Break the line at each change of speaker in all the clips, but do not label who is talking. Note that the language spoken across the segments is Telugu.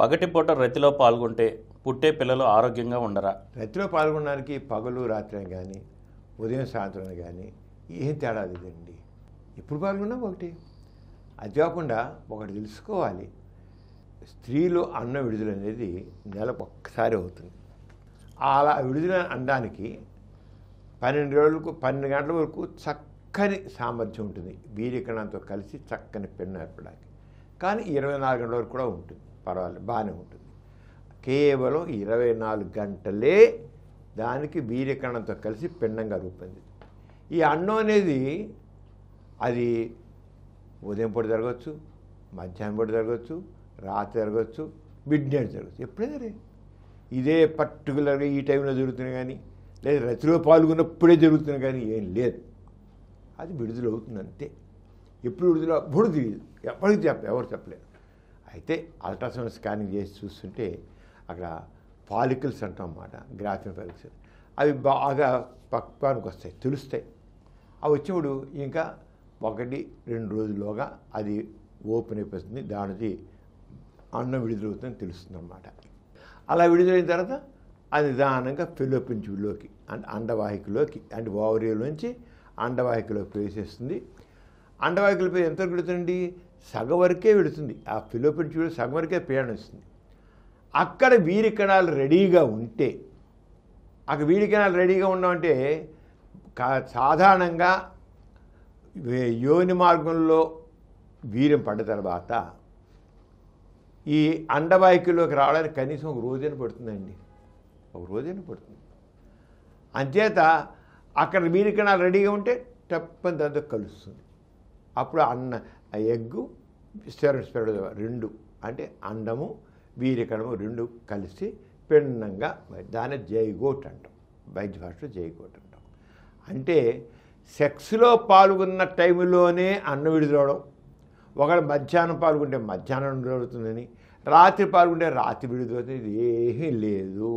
పగటిపూట రతిలో పాల్గొంటే పుట్టే పిల్లలు ఆరోగ్యంగా ఉండరా
రతిలో పాల్గొనడానికి పగలు రాత్రి అని కానీ ఉదయం సాయంత్రం అని కానీ ఏం తేడా లేదండి ఎప్పుడు పాల్గొన్నా ఒకటి అది కాకుండా ఒకటి తెలుసుకోవాలి స్త్రీలు అన్న విడుదల అనేది నెలకు ఒక్కసారి అవుతుంది అలా విడుదల అనడానికి పన్నెండు రోజులకు పన్నెండు గంటల వరకు చక్కని సామర్థ్యం ఉంటుంది వీరికణంతో కలిసి చక్కని పెన్ను ఏర్పడడానికి కానీ ఇరవై నాలుగు గంటల వరకు కూడా ఉంటుంది పర్వాలేదు బాగానే ఉంటుంది కేవలం ఇరవై నాలుగు గంటలే దానికి వీర్యకణంతో కలిసి పిండంగా రూపొందింది ఈ అన్నం అనేది అది ఉదయం పూట జరగవచ్చు మధ్యాహ్నం పూట జరగవచ్చు రాత్రి జరగవచ్చు మిడ్ నైట్ జరగచ్చు ఎప్పుడైనా రే ఇదే పర్టికులర్గా ఈ టైంలో జరుగుతుంది కానీ లేదా రతిలో పాల్గొన్నప్పుడే జరుగుతుంది కానీ ఏం లేదు అది విడుదల అవుతుంది అంతే ఎప్పుడు విడుదల అప్పుడు తెలియదు ఎప్పటికి చెప్ప ఎవరు చెప్పలేరు అయితే అల్ట్రాసౌండ్ స్కానింగ్ చేసి చూస్తుంటే అక్కడ పాలికల్స్ అంటాం అన్నమాట గ్రాఫిన్ పాలికల్స్ అవి బాగా పక్వానికి వస్తాయి తెలుస్తాయి అవి వచ్చినప్పుడు ఇంకా ఒకటి రెండు రోజుల్లోగా అది ఓపెన్ అయిపోతుంది దానిది అన్నం విడుదలవుతుందని తెలుస్తుంది అన్నమాట అలా విడుదలైన తర్వాత అది నిదానంగా ఫెలోపిన్ ట్యూబ్లోకి అంటే అండవాహికలోకి అంటే ఓవరీలోంచి అండవాహికలోకి ప్రవేశిస్తుంది అండవాహికలపై ఎంత విడుతుందండి సగం వరకే విడుతుంది ఆ ఫిలోపిన్ ట్యూబ్ సగం వరకే ప్రయాణిస్తుంది అక్కడ వీరి కణాలు రెడీగా ఉంటే అక్కడ వీరి కణాలు రెడీగా ఉండమంటే కా- సాధారణంగా వే- యోని మార్గంలో వీర్యం పడ్డ తర్వాత ఈ అండవాహికలోకి రావడానికి కనీసం ఒక రోజైనా పడుతుందండి ఒక రోజైనా పడుతుంది అంచేత అక్కడ వీరి కణాలు రెడీగా ఉంటే టప్పని దాంతో కలుస్తుంది అప్పుడు అన్న ఆ ఎగ్గు స్పెరం స్పెరడ్ రెండు అంటే అండము వీరికణము రెండు కలిసి పిండంగా దాన్ని జైగోట్ అంటాం వైద్య భాషలో జైగోట్ అంటాం అంటే సెక్స్లో పాల్గొన్న టైంలోనే అన్నం విడుదలవడం ఒకవేళ మధ్యాహ్నం పాల్గొంటే మధ్యాహ్నం విడుదలవుతుందని రాత్రి పాల్గొంటే రాత్రి విడుదలవుతుంది ఇది ఏమీ లేదు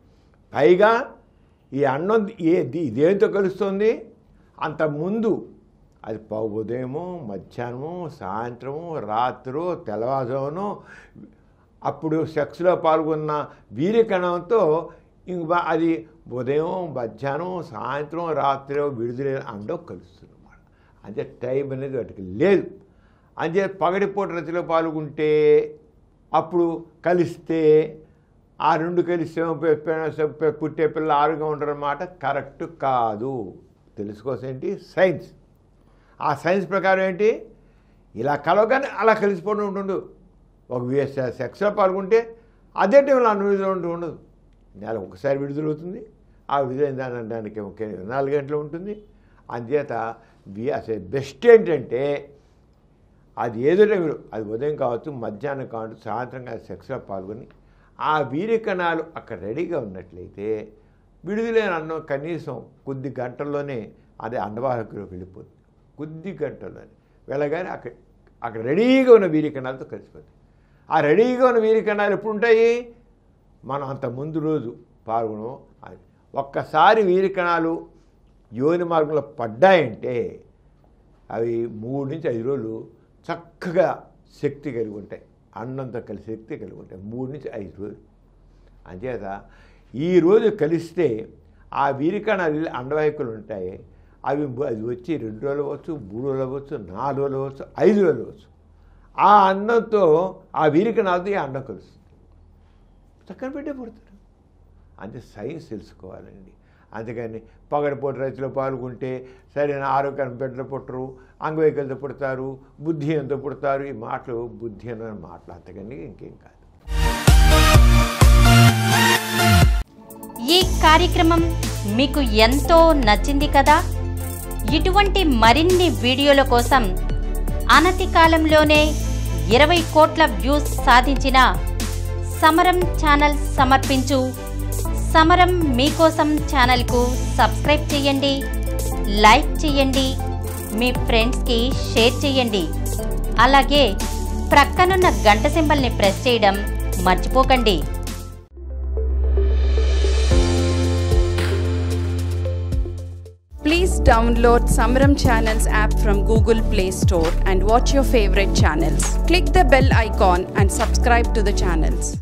పైగా ఈ అన్నం ఏ ది- దేంతో కలుస్తుంది అంత ముందు అది ప- ఉదయము మధ్యాహ్నము సాయంత్రము రాత్రు తెల్లవారుజామును అప్పుడు సెక్స్లో పాల్గొన్న వీర్యకణంతో ఇంక బా- అది ఉదయం మధ్యాహ్నం సాయంత్రం రాత్రి విడుదల అండం కలుస్తుంది అన్నమాట అంటే టైం అనేది వాటికి లేదు అంతే పగటిపూట రతిలో పాల్గొంటే అప్పుడు కలిస్తే ఆ రెండు కలిస్తే పె- పె- పె- పుట్టే పిల్ల ఆరుగా ఉంటారన్నమాట కరెక్ట్ కాదు తెలుసుకోసం ఏంటి సైన్స్ ఆ సైన్స్ ప్రకారం ఏంటి ఇలా కలవగానే అలా కలిసిపోవడం ఉంటుండు ఒక వి- సెక్స్లో పాల్గొంటే అదే టైంలో అన్ని విడుదల ఉంటూ ఉండదు నెల ఒకసారి విడుదలవుతుంది ఆ విడుదలైన దాని దానికి ఒక ఇరవై నాలుగు గంటలు ఉంటుంది అంచేత వి అసలు బెస్ట్ ఏంటంటే అది ఏదో టైంలో అది ఉదయం కావచ్చు మధ్యాహ్నం కావచ్చు సాయంత్రం కావచ్చు సెక్స్లో పాల్గొని ఆ వీర్య కణాలు అక్కడ రెడీగా ఉన్నట్లయితే విడుదలైన అన్నం కనీసం కొద్ది గంటల్లోనే అది అండవాహకులోకి వెళ్ళిపోతుంది కొద్ది గంటల్లోనే వెళ్ళగానే అక్కడ అక్కడ రెడీగా ఉన్న వీర్య కణాలతో కలిసిపోతుంది ఆ రెడీగా ఉన్న వీర్య కణాలు ఎప్పుడు ఉంటాయి మనం అంత ముందు రోజు పాల్గొనము అది ఒక్కసారి వీర్య కణాలు యోని మార్గంలో పడ్డాయంటే అవి మూడు నుంచి ఐదు రోజులు చక్కగా శక్తి కలిగి ఉంటాయి అన్నంతో కలిసి శక్తి కలిగి ఉంటాయి మూడు నుంచి ఐదు రోజులు అంచేత ఈ రోజు కలిస్తే ఆ వీరికణాలు అండవాహికలు ఉంటాయి అవి బ- అది వచ్చి రెండు రోజులు అవ్వచ్చు మూడు రోజులు అవ్వచ్చు నాలుగు రోజులు అవ్వచ్చు ఐదు రోజులు అవ్వచ్చు ఆ అన్నంతో ఆ వీరికణాలతో ఈ అండం కలుస్తుంది చక్కని పెట్టే పుడతారు అంతే సైన్స్ తెలుసుకోవాలండి అందుకని పగటిపూట రైతులో పాల్గొంటే సరైన ఆరోగ్యాన్ని బిడ్డలు పుట్టరు అంగవైకల్యంతో పుడతారు బుద్ధి ఎంతో పుడతారు ఈ మాటలు బుద్ధి అన్న మాటలు అంతకని ఇంకేం కాదు
ఈ కార్యక్రమం మీకు ఎంతో నచ్చింది కదా ఇటువంటి మరిన్ని వీడియోల కోసం అనతి కాలంలోనే ఇరవై కోట్ల వ్యూస్ సాధించిన సమరం ఛానల్ సమర్పించు సమరం మీకోసం ఛానల్కు సబ్స్క్రైబ్ చేయండి లైక్ చేయండి మీ ఫ్రెండ్స్కి షేర్ చేయండి అలాగే ప్రక్కనున్న గంట సింబల్ని ప్రెస్ చేయడం మర్చిపోకండి
Please download Samram Channels app from Google Play Store and watch your favorite channels. Click the bell icon and subscribe to the channels.